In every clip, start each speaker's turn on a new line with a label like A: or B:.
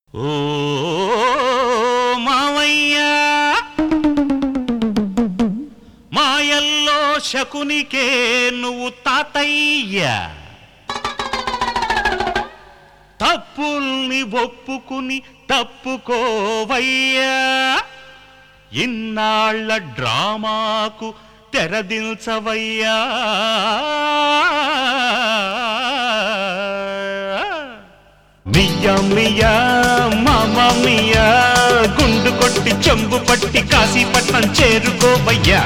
A: ఓ మావయ్య మాయల్లో శకునికే నువ్వు తాతయ్య తప్పుల్ని ఒప్పుకుని తప్పుకోవయ్యా ఇన్నాళ్ళ డ్రామాకు తెరదిల్చవయ్యా మియ్యా మియ్యా మామ మియ్యా గుండు కొట్టి చెంబు పట్టి కాశీపట్నం చేరుకోవయ్యా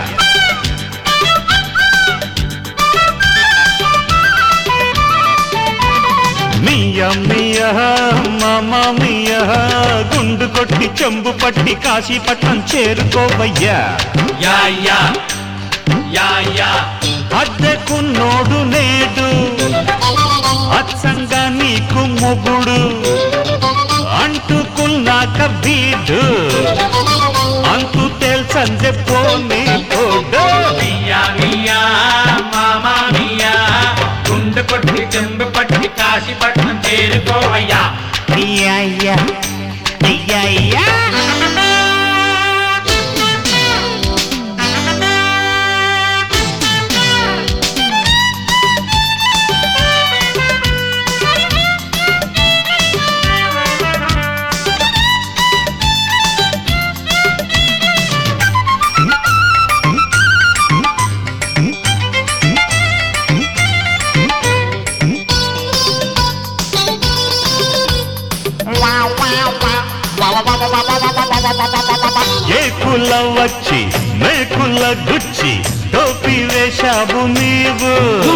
A: మియ్యా మియ్యా మామ మియ్యా గుండు కొట్టి చెంబు పట్టి కాశీపట్నం చేరుకోవయ్యా
B: యా యా యా యా
A: అద్దెకున్నోడు నేడు అచ్చంగా నీకు మొగుడు అంటుకున్నాక వీడు అంతు తెలుసందే పోనీ పోడు
B: మియా మియా మామా మియా గుండె కొట్టి చెంబు పట్టి కాశీపట్నం చేరుకోవయ్యా
A: అయ్యయ్యా, అయ్యయ్యా. ఏకుల వచ్చి మేకుల గుచ్చి టోపీ వేశావు నీవు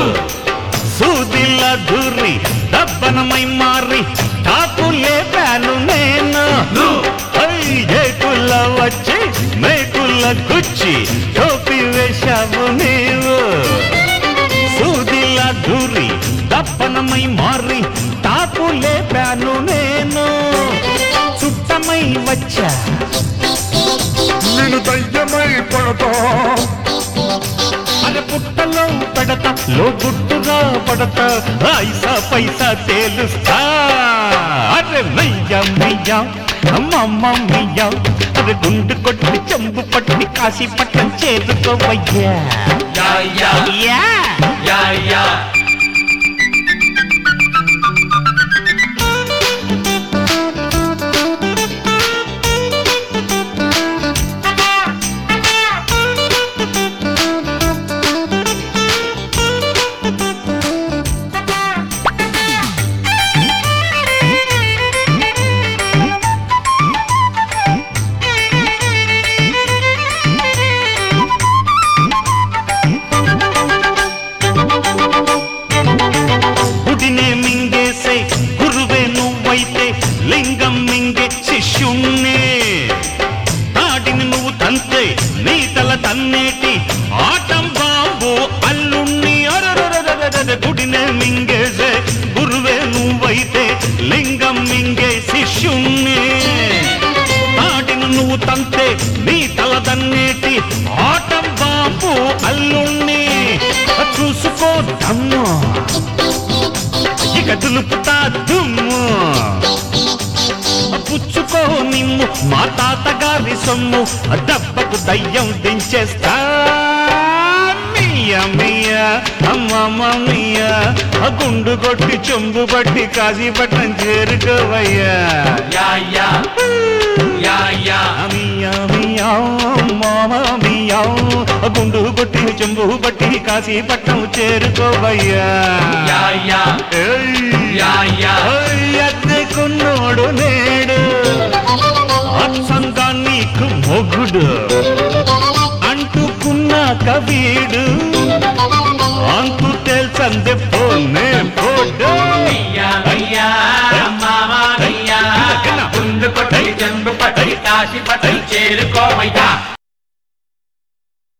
A: సూదిల దూరి దబ్బనమై మారి టాపు లేపాను నేను హై, ఏకుల వచ్చి మేకుల గుచ్చి టోపీ వేశావు నీవు సూదిల దూరి దప్పనమై మారి తాపు లేపాను నేను చుట్టమై వచ్చా
C: నేను దయ్యమై పడతా
A: అరే పుట్టలో పెడతా లో గుట్టుగా పడతా ఐసా పైసా తేలుస్తా అరే మయ్యా మయ్యా అమ్మమ్మ మయ్యా అరే గుండు కొట్టి చెంబు పట్టి కాశీపట్నం చేరుకోవయ్యా
B: యా యా
A: యా
B: యా యా
A: గుడినే మింగేసే గురువే నువ్వైతే లింగం మింగే శిష్యుణ్ణి తాడిని నువ్వు తంతే నీ తల తన్నేటి ఆటం బాంబు అల్లుణ్ణి అరరరరరరర గుడినే మింగేసే గురువే నువ్వైతే లింగం మింగే శిష్యుణ్ణి తాడిని నువ్వు తంతే నీ తల తన్నేటి ఆటం బాంబు అల్లుణ్ణి చూసుకో దమ్ము ఇక దులుపుతా దుమ్ము పుచ్చుకో నిమ్ము మా తాతగారి సొమ్ము దెబ్బకు దయ్యం దించేస్తా మియ్య మియ్య అమ్మమ్మ మియ్య ఆ గుండు కొట్టి చెంబు పట్టి కాశీపట్నం చేరుకోవయ్యా
B: యా యా యా యా
A: మియ్య మియ్య మామ మియ్య ఆ గుండు కొట్టి చెంబు పట్టి కాశీపట్నం చేరుకోవయ్యా
B: యా యా
A: ఏయ్.
B: యా యా
A: ఎత్తుకున్నోడు నేడు అచ్చంగా నీకు మొగుడు అంటుకున్నాక వీడు అంతు తెలుసందే పోనే పోడు
B: మియా మియా మామా మియా గుండె కొట్టి చెంబు పట్టి కాశీపట్నం చేరుకోవయ్యా